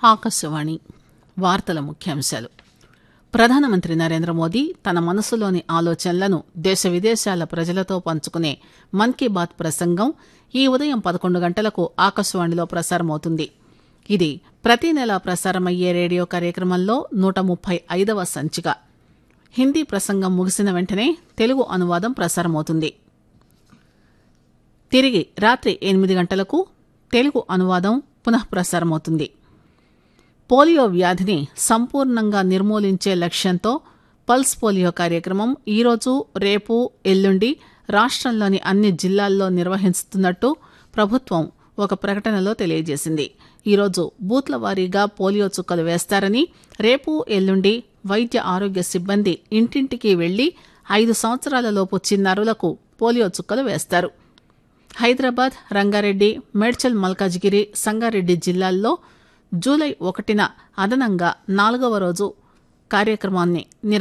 ఆకాశవాణి వార్తల ముఖ్యాంశాలు ప్రధానమంత్రి నరేంద్ర మోదీ తన మనసులోని ఆలోచనలను దేశ విదేశాల ప్రజలతో పంచుకునే మన్ కీ బాత్ ప్రసంగం ఈ ఉదయం పదకొండు గంటలకు ఆకాశవాణిలో ప్రసారమవుతుంది ఇది ప్రతి నెలా ప్రసారమయ్యే రేడియో కార్యక్రమంలో నూట ముప్పై ఐదవ సంచిక హిందీ ప్రసంగం ముగిసిన వెంటనే తెలుగు అనువాదం ప్రసారమవుతుంది తిరిగి రాత్రి ఎనిమిది గంటలకు తెలుగు అనువాదం పునః ప్రసారమవుతుంది పోలియో వ్యాధిని సంపూర్ణంగా నిర్మూలించే లక్ష్యంతో పల్స్ పోలియో కార్యక్రమం ఈరోజు రేపు ఎల్లుండి రాష్టంలోని అన్ని జిల్లాల్లో నిర్వహిస్తున్నట్టు ప్రభుత్వం ఒక ప్రకటనలో తెలియజేసింది ఈరోజు బూత్ల వారీగా పోలియో చుక్కలు వేస్తారని రేపు ఎల్లుండి వైద్య ఆరోగ్య సిబ్బంది ఇంటింటికి వెళ్లి ఐదు సంవత్సరాలలోపు చిన్నారులకు పోలియో చుక్కలు వేస్తారు హైదరాబాద్ రంగారెడ్డి మేడ్చల్ మల్కాజ్గిరి సంగారెడ్డి జిల్లాల్లో జూలై ఒకటిన అదనంగా నాలుగవ రోజు కార్యక్రమాన్ని